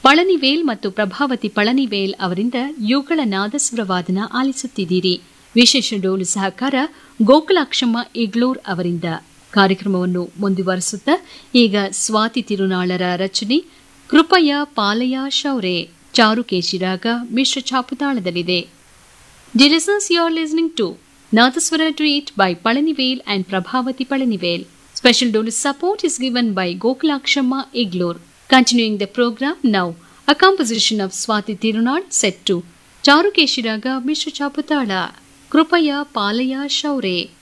ಪಳನಿವೇಲ್ ಮತ್ತು ಪ್ರಭಾವತಿ ಪಳನಿವೇಲ್ ಅವರಿಂದ ಯುಗಳ ನಾದಸ್ವರವಾದನ ಆಲಿಸುತ್ತಿದ್ದೀರಿ ವಿಶೇಷ ಡೋಲು ಸಹಕಾರ ಗೋಕುಲಾಕ್ಷಮ್ಮ ಇಗ್ಲೂರ್ ಅವರಿಂದ ಕಾರ್ಯಕ್ರಮವನ್ನು ಮುಂದುವರೆಸುತ್ತಾ ಈಗ ಸ್ವಾತಿ ತಿರುನಾಳರ ರಚನೆ ಕೃಪಯ ಪಾಲಯ ಶೌರೆ ಚಾರುಕೇಶಿರಾಗ ಮಿಶ್ರ ಛಾಪುತಾಳದಲ್ಲಿದೆ Dear listeners, you are listening to Nadaswara Treat by Palanivel and Prabhavati Palanivel. Special donor support is given by Gokulakshamma Iglur. Continuing the program now, a composition of Swati Tirunad set to Charukeshiraga Mishra Chaputala, Krupaya Palaya Shaure.